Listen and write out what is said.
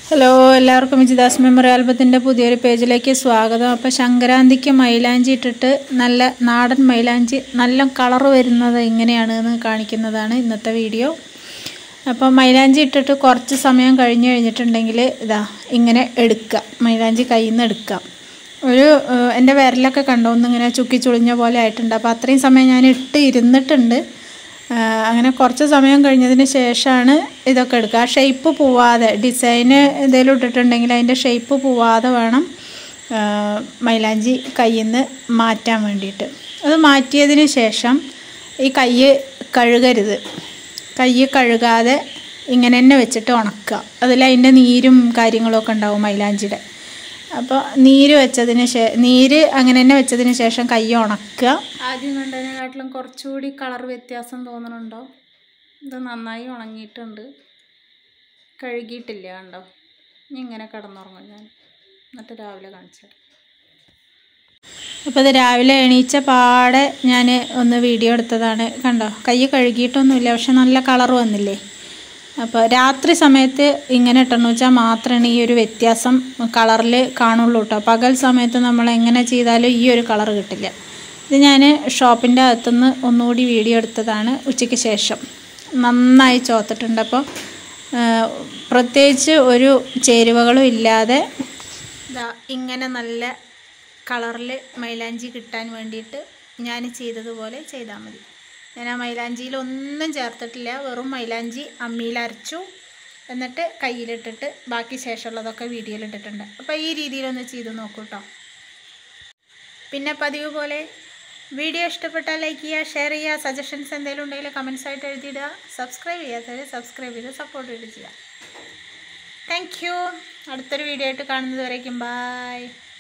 hello എല്ലാവർക്കും വിജിദാസ് memory ആൽബത്തിൻ്റെ പുതിയൊരു പേജിലേക്ക് സ്വാഗതം അപ്പോൾ സംക്രാന്തിക്ക് മൈലാഞ്ചി ഇട്ടിട്ട് നല്ല നാടൻ മൈലാഞ്ചി നല്ല കളർ വരുന്നത് എങ്ങനെയാണ് എന്ന് കാണിക്കുന്നതാണ് ഇന്നത്തെ വീഡിയോ അപ്പോൾ മൈലാഞ്ചി ഇട്ടിട്ട് കുറച്ച് സമയം കഴിഞ്ഞ് കഴിഞ്ഞിട്ടുണ്ടെങ്കിൽ ഇതാ ഇങ്ങനെ എടുക്കുക മൈലാഞ്ചി കയ്യിൽ നിന്ന് എടുക്കുക ഒരു ഏഹ്, എൻ്റെ വിരലൊക്കെ കണ്ടോ ഒന്നിങ്ങനെ ചുക്കി ചുളിഞ്ഞ പോലെ ആയിട്ടുണ്ട് അപ്പോൾ അത്രയും സമയം ഞാൻ ഇട്ട് ഇരുന്നിട്ടുണ്ട് ആ, അങ്ങനെ കുറച്ച് സമയം കഴിഞ്ഞതിന് ശേഷമാണ് ഇതൊക്കെ എടുക്കുക ആ ഷേപ്പ് പോവാതെ ഡിസൈന് എന്തെങ്കിലും ഇട്ടിട്ടുണ്ടെങ്കിൽ അതിൻ്റെ ഷേപ്പ് പോവാതെ വേണം ആ, മൈലാഞ്ചി കയ്യിൽ നിന്ന് മാറ്റാൻ വേണ്ടിയിട്ട് അത് മാറ്റിയതിന് ശേഷം ഈ കൈ കഴുകരുത് കൈ കഴുകാതെ ഇങ്ങനെ തന്നെ വെച്ചിട്ട് ഉണക്കുക അതിൽ അതിൻ്റെ നീരും കാര്യങ്ങളൊക്കെ ഉണ്ടാവും മൈലാഞ്ചിയുടെ അപ്പോൾ നീര് വെച്ചതിന് ശേ നീര് അങ്ങനെ തന്നെ വെച്ചതിന് ശേഷം കൈ ഉണക്കുക ആദ്യം കണ്ടതിനെക്കാട്ടിലും കുറച്ചുകൂടി കളർ വ്യത്യാസം തോന്നുന്നുണ്ടോ ഇത് നന്നായി ഉണങ്ങിയിട്ടുണ്ട് കഴുകിയിട്ടില്ല കണ്ടോ ഇനി ഇങ്ങനെ കിടന്നുറങ്ങും ഞാൻ എന്നിട്ട് രാവിലെ കാണിച്ചു അപ്പോൾ ഇത് രാവിലെ എണീച്ച പാടെ ഞാൻ ഒന്ന് വീഡിയോ എടുത്തതാണ് കണ്ടോ കൈ കഴുകിയിട്ടൊന്നുമില്ല പക്ഷെ നല്ല കളർ വന്നില്ലേ അപ്പോൾ രാത്രി സമയത്ത് ഇങ്ങനെ ഇട്ടെന്ന് വെച്ചാൽ മാത്രമാണ് ഈ ഒരു വ്യത്യാസം കളറിൽ കാണുള്ളൂ കേട്ടോ പകൽ സമയത്ത് നമ്മൾ എങ്ങനെ ചെയ്താലും ഈ ഒരു കളർ കിട്ടില്ല ഇത് ഞാൻ ഷോപ്പിൻ്റെ അകത്തുനിന്ന് ഒന്നുകൂടി വീഡിയോ എടുത്തതാണ് ഉച്ചയ്ക്ക് ശേഷം നന്നായി ചോത്തിട്ടുണ്ട് അപ്പോൾ ആ, പ്രത്യേകിച്ച് ഒരു ചേരുവകളും ഇല്ലാതെ ഇതാ ഇങ്ങനെ നല്ല കളറിൽ മൈലാഞ്ചി കിട്ടാൻ വേണ്ടിയിട്ട് ഞാൻ ചെയ്തതുപോലെ ചെയ്താൽ മതി ഞാൻ ആ മൈലാഞ്ചിയിൽ ഒന്നും ചേർത്തിട്ടില്ല വെറും മൈലാഞ്ചി അമ്മിയിൽ അരച്ചു എന്നിട്ട് കയ്യിലിട്ടിട്ട് ബാക്കി ശേഷമുള്ളതൊക്കെ വീഡിയോയിൽ ഇട്ടിട്ടുണ്ട് അപ്പോൾ ഈ രീതിയിലൊന്ന് ചെയ്ത് നോക്കൂ കേട്ടോ പിന്നെ പതിവ് പോലെ വീഡിയോ ഇഷ്ടപ്പെട്ടാൽ ലൈക്ക് ചെയ്യുക ഷെയർ ചെയ്യുക സജഷൻസ് എന്തെങ്കിലും ഉണ്ടെങ്കിൽ കമൻസ് ആയിട്ട് എഴുതിയിടുക സബ്സ്ക്രൈബ് ചെയ്യാത്തവർ സബ്സ്ക്രൈബ് ചെയ്ത് സപ്പോർട്ട് ചെയ്ത് ചെയ്യുക താങ്ക് യു അടുത്തൊരു വീഡിയോ ആയിട്ട് കാണുന്നത് വരേക്കും ബായ്